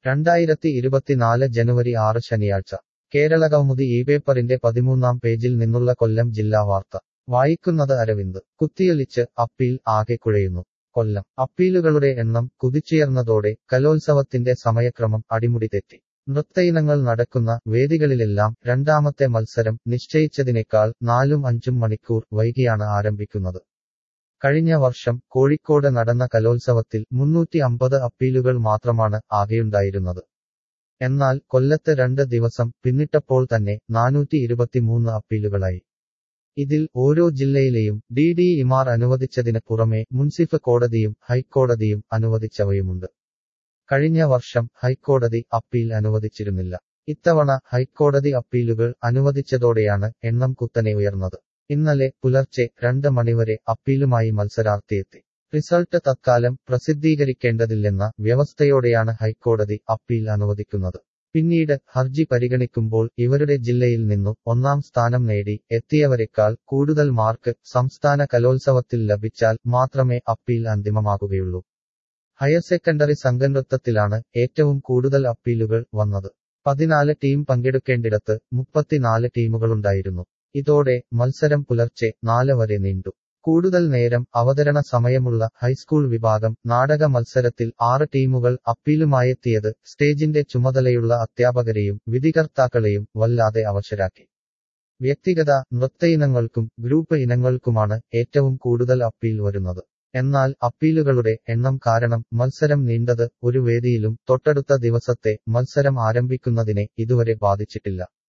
രണ്ടായിരത്തി ഇരുപത്തിനാല് ജനുവരി ആറ് ശനിയാഴ്ച കേരളകൗമുദി ഈ പേപ്പറിന്റെ പതിമൂന്നാം പേജിൽ നിന്നുള്ള കൊല്ലം ജില്ലാ വാർത്ത വായിക്കുന്നത് അരവിന്ദ് കുത്തിയൊലിച്ച് അപ്പീൽ ആകെ കുഴയുന്നു കൊല്ലം അപ്പീലുകളുടെ എണ്ണം കുതിച്ചുയർന്നതോടെ കലോത്സവത്തിന്റെ സമയക്രമം അടിമുടി തെറ്റി നൃത്തയിനങ്ങൾ നടക്കുന്ന വേദികളിലെല്ലാം രണ്ടാമത്തെ മത്സരം നിശ്ചയിച്ചതിനേക്കാൾ നാലും അഞ്ചും മണിക്കൂർ വൈകിയാണ് ആരംഭിക്കുന്നത് കഴിഞ്ഞ വർഷം കോഴിക്കോട് നടന്ന കലോത്സവത്തിൽ മുന്നൂറ്റി അമ്പത് അപ്പീലുകൾ മാത്രമാണ് ആകെയുണ്ടായിരുന്നത് എന്നാൽ കൊല്ലത്ത് രണ്ട് ദിവസം പിന്നിട്ടപ്പോൾ തന്നെ നാനൂറ്റി ഇരുപത്തിമൂന്ന് അപ്പീലുകളായി ഇതിൽ ഓരോ ജില്ലയിലെയും ഡി ഡി ഇമാർ അനുവദിച്ചതിന് പുറമെ മുൻസിഫ് കോടതിയും ഹൈക്കോടതിയും അനുവദിച്ചവയുമുണ്ട് കഴിഞ്ഞ വർഷം ഹൈക്കോടതി അപ്പീൽ അനുവദിച്ചിരുന്നില്ല ഇത്തവണ ഹൈക്കോടതി അപ്പീലുകൾ അനുവദിച്ചതോടെയാണ് എണ്ണം കുത്തനെ ഉയർന്നത് ഇന്നലെ പുലർച്ചെ രണ്ട് മണിവരെ അപ്പീലുമായി മത്സരാർത്ഥിയെത്തി റിസൾട്ട് തത്കാലം പ്രസിദ്ധീകരിക്കേണ്ടതില്ലെന്ന വ്യവസ്ഥയോടെയാണ് ഹൈക്കോടതി അപ്പീൽ അനുവദിക്കുന്നത് പിന്നീട് ഹർജി പരിഗണിക്കുമ്പോൾ ഇവരുടെ ജില്ലയിൽ നിന്നു ഒന്നാം സ്ഥാനം നേടി എത്തിയവരെക്കാൾ കൂടുതൽ മാർക്ക് സംസ്ഥാന കലോത്സവത്തിൽ ലഭിച്ചാൽ മാത്രമേ അപ്പീൽ അന്തിമമാകുകയുള്ളൂ ഹയർ സെക്കൻഡറി സംഘനൃത്തത്തിലാണ് ഏറ്റവും കൂടുതൽ അപ്പീലുകൾ വന്നത് പതിനാല് ടീം പങ്കെടുക്കേണ്ടിടത്ത് മുപ്പത്തിനാല് ടീമുകളുണ്ടായിരുന്നു ഇതോടെ മത്സരം പുലർച്ചെ നാല് വരെ നീണ്ടു കൂടുതൽ നേരം അവതരണ സമയമുള്ള ഹൈസ്കൂൾ വിഭാഗം നാടക മത്സരത്തിൽ ആറ് ടീമുകൾ അപ്പീലുമായെത്തിയത് സ്റ്റേജിന്റെ ചുമതലയുള്ള അധ്യാപകരെയും വിധികർത്താക്കളെയും വല്ലാതെ അവശരാക്കി വ്യക്തിഗത നൃത്ത ഇനങ്ങൾക്കും ഗ്രൂപ്പ് ഇനങ്ങൾക്കുമാണ് ഏറ്റവും കൂടുതൽ അപ്പീൽ വരുന്നത് എന്നാൽ അപ്പീലുകളുടെ എണ്ണം കാരണം മത്സരം നീണ്ടത് ഒരു വേദിയിലും തൊട്ടടുത്ത ദിവസത്തെ മത്സരം ആരംഭിക്കുന്നതിനെ ഇതുവരെ ബാധിച്ചിട്ടില്ല